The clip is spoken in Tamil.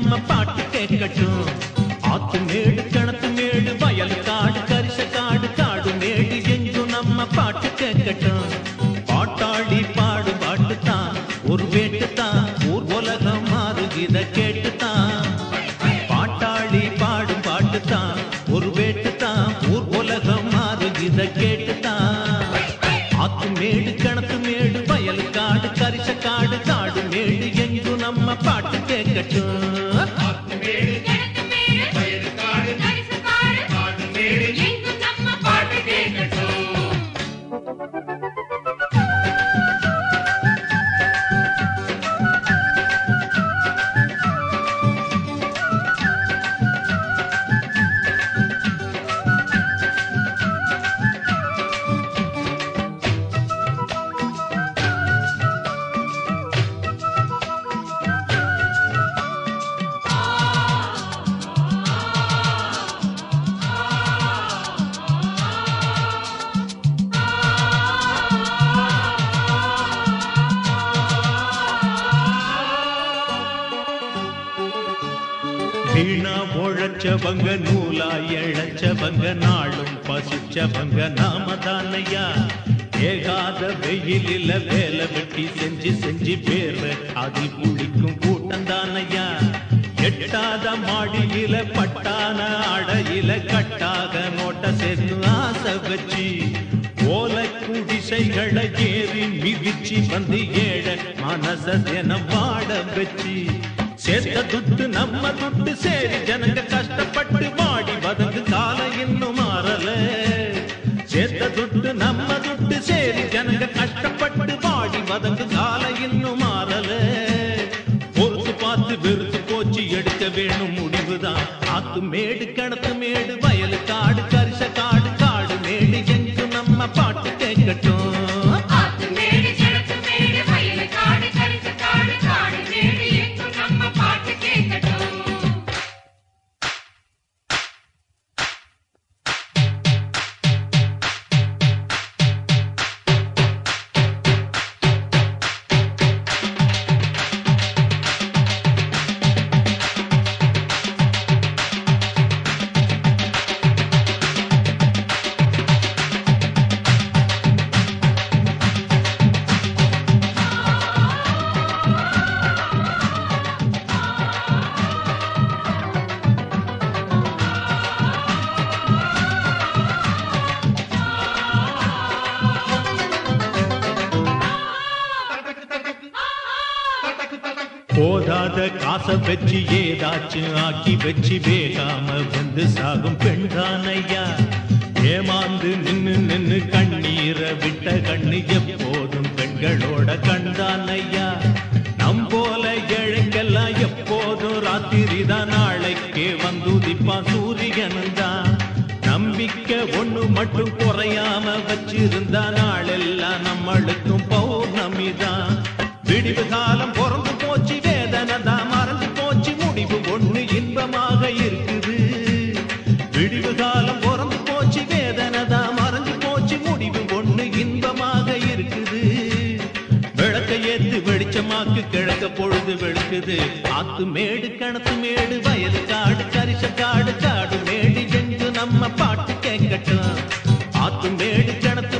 நம்ம பாட்டு கேட்கட்டும் ஆத்து மேடு கிணத்து மேடு வயல் காடு கரிச காடு காடு மேடு எங்கும் நம்ம பாட்டு கேட்கட்டும் பாட்டாளி பாடு பாட்டுத்தான் ஒரு வேட்டுத்தான் ஊர் உலகம் மாறு இத கேட்டுத்தான் பாட்டாளி பாடும் பாட்டுத்தான் ஒரு வேட்டுத்தான் ஊர் உலகம் மாறு இத கேட்டுத்தான் ஆத்து மேடு கிணத்து மேடு வயல் காடு கரிச காடு காடு மேடு எங்கும் நம்ம பாட்டு கேட்கட்டும் கிழக்கு மேடு கரிச காடு எங்கும் நம்ம பாட்டு கேட்கட்டும் வீணா உழைச்சவங்க நூலா இழைச்சவங்க நாளும் பசிச்சவங்க நாம தானையா ஏகாத வெயிலில வேலை வெட்டி செஞ்சு செஞ்சு பேர்வ அதில் குளிக்கும் கூட்டம் தானையா எட்டாத மாடியில பட்டான அடையில கட்டாக நோட்ட சேர்த்து ஆசை வச்சு ஓலை குடிசைகளை ஏறி மிதிச்சு வந்து ஏழ மனச தினம் வாட வச்சு சேர்த்த துட்டு நம்ம துட்டு சரி ஜனங்க கஷ்டப்பட்டு வாடி வதங்கு காலம் இன்னும் மாறல சேர்த்த துட்டு நம்ம துட்டு சரி ஜனங்க கஷ்டப்பட்டு வாடி வதங்கு காலம் இன்னும் மாறல பொறுத்து பார்த்து வெறுத்து போச்சு எடுக்க வேணும் முடிவுதான் ஆத்து மேடு கிணத்து மேடு வயலு காடு கரிச காடு காடு மேடு எங்கும் நம்ம பாட்டு கேட்கட்டும் ஆத்து மேடு கிழக்கு மேடு வயல் காடு கரிச காடு காடு மேடு எங்கும் நம்ம பாட்டு கேட்கட்டும் போதாத காசை வச்சு ஏதாச்சும் ஆக்கி வச்சு வேகாம வந்து சாகும் பெண்தானையா ஏமாந்து நின்னு நின்னு கண்ணீரை விட்ட கண்ணு எப்போதும் பெண்களோட கண்தானையா நம் போல ஏழைக்கெல்லாம் எப்போதும் ராத்திரி தான் நாளைக்கே வந்து உதிப்பான் சூரியனும் தான் நம்பிக்கை ஒண்ணு மட்டும் குறையாம வச்சிருந்தா நாளெல்லாம் நம்மளுக்கும் பௌர்ணமி தான் விடிவு காலம் பிறந்து போச்சு வேதனை தான் மறந்து போச்சு முடிவு ஒண்ணு இன்பமாக இருக்குது விடிவு காலம் பிறந்து போச்சு வேதனை தான் மறந்து போச்சு முடிவு ஒண்ணு இன்பமாக இருக்குது விளக்க ஏத்து வெளிச்சமாக்கு கிழக்க பொழுது வெளுக்குது ஆத்து மேடு கணத்து மேடு வயலு காடு கரிச காடு காடு மேடு எங்கு நம்ம பாட்டு கேட்கட்டும் ஆத்து மேடு கணத்து